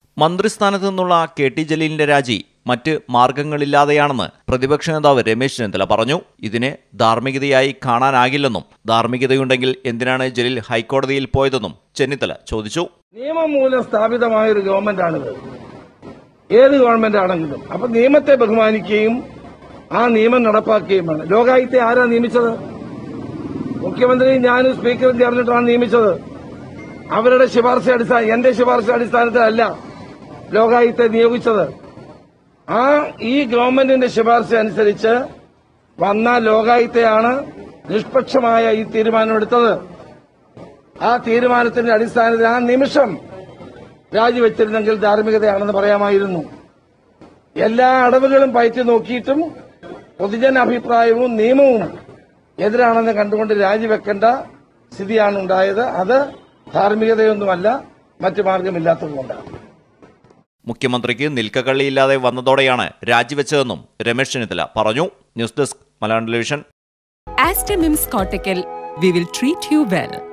മന്ത്രിസ്ഥാനത്ത് നിന്നുള്ള K T ജലീലിന്റെ രാജി മറ്റ് മാർഗങ്ങളില്ലാതെയാണെന്ന് പ്രതിപക്ഷ നേതാവ് രമേശ് ചെന്നിത്തല പറഞ്ഞു ഇതിനെ ധാർമ്മികതയായി കാണാനാകില്ലെന്നും ധാർമ്മികതയുണ്ടെങ്കിൽ എന്തിനാണ് ജലീൽ ഹൈക്കോടതിയിൽ പോയതെന്നും ചെന്നിത്തല ചോദിച്ചു നിയമം മൂലം സ്ഥാപിതമായ ഒരു ഗവൺമെന്റാണിത് ഏത് ഗവൺമെന്റ് ആണെങ്കിലും അപ്പൊ നിയമത്തെ ബഹുമാനിക്കുകയും ആ നിയമം നടപ്പാക്കുകയും വേണം ലോകായുക്തെ ആരാ നിയമിച്ചത് മുഖ്യമന്ത്രി ഞാനും സ്പീക്കറും ചേർന്നിട്ടാണ് നിയമിച്ചത് അവരുടെ ശുപാർശ അടിസ്ഥാന എന്റെ ശുപാർശ അടിസ്ഥാനത്തിലല്ല ലോകായുക്തെ നിയോഗിച്ചത് ആ ഈ ഗവൺമെന്റിന്റെ ശുപാർശ അനുസരിച്ച് വന്ന ലോകായുക്തയാണ് നിഷ്പക്ഷമായ ഈ തീരുമാനമെടുത്തത് ആ തീരുമാനത്തിന്റെ അടിസ്ഥാനത്തിൽ ആ നിമിഷം രാജിവെച്ചിരുന്നെങ്കിൽ ധാർമ്മികതയാണെന്ന് പറയാമായിരുന്നു എല്ലാ അടവുകളും പയറ്റി നോക്കിയിട്ടും പൊതുജന അഭിപ്രായവും നിയമവും എതിരാണെന്ന് കണ്ടുകൊണ്ട് രാജിവെക്കേണ്ട സ്ഥിതിയാണ് ഉണ്ടായത് അത് ധാർമ്മികതയൊന്നുമല്ല മറ്റു മാർഗമില്ലാത്തതുകൊണ്ടാണ് മുഖ്യമന്ത്രിക്ക് നിൽക്കക്കള്ളിയില്ലാതെ വന്നതോടെയാണ് രാജിവെച്ചതെന്നും രമേശ് ചെന്നിത്തല പറഞ്ഞു news desk Malayalam television Astamim's Cortical, we will treat you well.